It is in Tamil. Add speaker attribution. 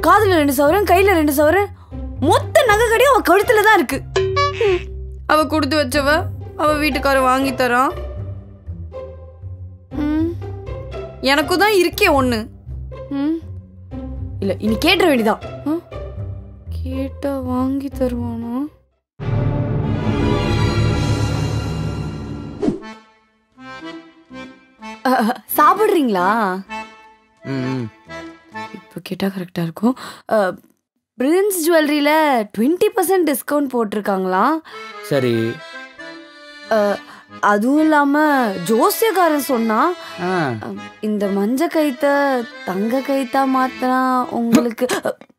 Speaker 1: காதுல ரெண்டு சவரன் கையில ரெண்டு சவரன் மொத்த நகை கடையும் அவ கழுத்துல தான் இருக்கு ஹம். அவ கொடுத்து வச்சவ அவ வீட்டுக்காரர் வாங்கி தரான் ம். எனக்கும் தான் இருக்கே ஒண்ணு ம். இல்ல இனி கேட்டுற வேண்டியதான் ம். கேட்டா வாங்கி தருவானா அஹ், சாப்பிடுறீங்களா
Speaker 2: ம்
Speaker 1: இப்போ கேட்டால் கரெக்டாக இருக்கும் பிரின்ஸ் ஜுவல்லரியில் டுவெண்ட்டி பர்சன்ட் டிஸ்கவுண்ட் போட்டிருக்காங்களா
Speaker 2: சரி
Speaker 1: அஹ், அதுவும் இல்லாமல் ஜோசியக்காரன் சொன்னா
Speaker 2: ஆ
Speaker 1: அஹ், இந்த மஞ்ச கைத்த தங்க கைத்தா மாத்தினா உங்களுக்கு அஹ்,